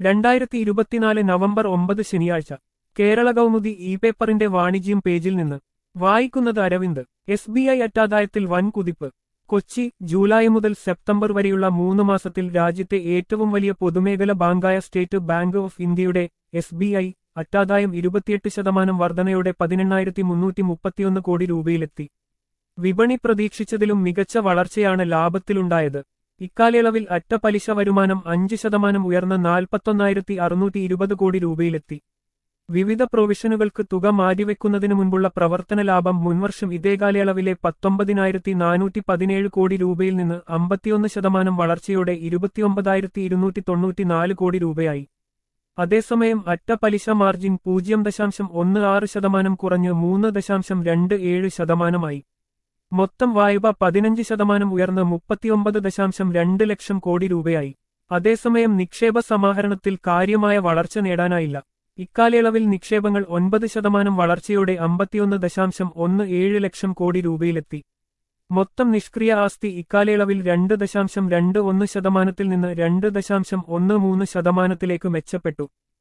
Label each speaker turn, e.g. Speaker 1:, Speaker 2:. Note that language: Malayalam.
Speaker 1: രണ്ടായിരത്തി ഇരുപത്തിനാല് നവംബർ ഒമ്പത് ശനിയാഴ്ച കേരള കൗമുദി ഇ പേപ്പറിന്റെ വാണിജ്യം പേജിൽ നിന്ന് വായിക്കുന്നത് അരവിന്ദ് എസ് ബി ഐ അറ്റാദായത്തിൽ വൻ കുതിപ്പ് കൊച്ചി ജൂലൈ മുതൽ സെപ്റ്റംബർ വരെയുള്ള മൂന്ന് മാസത്തിൽ രാജ്യത്തെ ഏറ്റവും വലിയ പൊതുമേഖല ബാങ്കായ സ്റ്റേറ്റ് ബാങ്ക് ഓഫ് ഇന്ത്യയുടെ എസ് ബി ഐ അറ്റാദായം ഇരുപത്തിയെട്ട് ശതമാനം വർധനയോടെ പതിനെണ്ണായിരത്തി മുന്നൂറ്റി മുപ്പത്തിയൊന്ന് കോടി രൂപയിലെത്തി വിപണി പ്രതീക്ഷിച്ചതിലും മികച്ച വളർച്ചയാണ് ലാഭത്തിലുണ്ടായത് ഇക്കാലയളവിൽ അറ്റ പലിശ വരുമാനം അഞ്ച് ശതമാനം ഉയർന്ന് നാൽപ്പത്തൊന്നായിരത്തി അറുന്നൂറ്റി ഇരുപത് കോടി രൂപയിലെത്തി വിവിധ പ്രൊവിഷനുകൾക്ക് തുക മാറ്റിവെക്കുന്നതിനു മുൻപുള്ള പ്രവർത്തന ലാഭം മുൻവർഷം ഇതേ കാലയളവിലെ പത്തൊമ്പതിനായിരത്തി നാനൂറ്റി പതിനേഴ് കോടി രൂപയിൽ നിന്ന് അമ്പത്തിയൊന്ന് ശതമാനം വളർച്ചയോടെ ഇരുപത്തിയൊമ്പതായിരത്തി ഇരുന്നൂറ്റി തൊണ്ണൂറ്റിനാല് കോടി രൂപയായി അതേസമയം അറ്റ പലിശ മാർജിൻ പൂജ്യം ദശാംശം ഒന്ന് ആറ് ശതമാനം കുറഞ്ഞ് മൂന്ന് ദശാംശം രണ്ട് ഏഴ് ശതമാനമായി മൊത്തം വായ്പ പതിനഞ്ച് ശതമാനം ഉയർന്ന് മുപ്പത്തിയൊമ്പത് ദശാംശം രണ്ട് ലക്ഷം കോടി രൂപയായി അതേസമയം നിക്ഷേപ സമാഹരണത്തിൽ കാര്യമായ വളർച്ച നേടാനായില്ല ഇക്കാലയളവിൽ നിക്ഷേപങ്ങൾ ഒൻപത് ശതമാനം വളർച്ചയോടെ അമ്പത്തിയൊന്ന് ദശാംശം ഒന്ന് ഏഴ് ലക്ഷം കോടി രൂപയിലെത്തി മൊത്തം നിഷ്ക്രിയ ആസ്തി ഇക്കാലയളവിൽ രണ്ട് ദശാംശം രണ്ട് ഒന്ന് ശതമാനത്തിൽ നിന്ന് രണ്ട് ദശാംശം ഒന്ന് മൂന്ന് ശതമാനത്തിലേക്ക് മെച്ചപ്പെട്ടു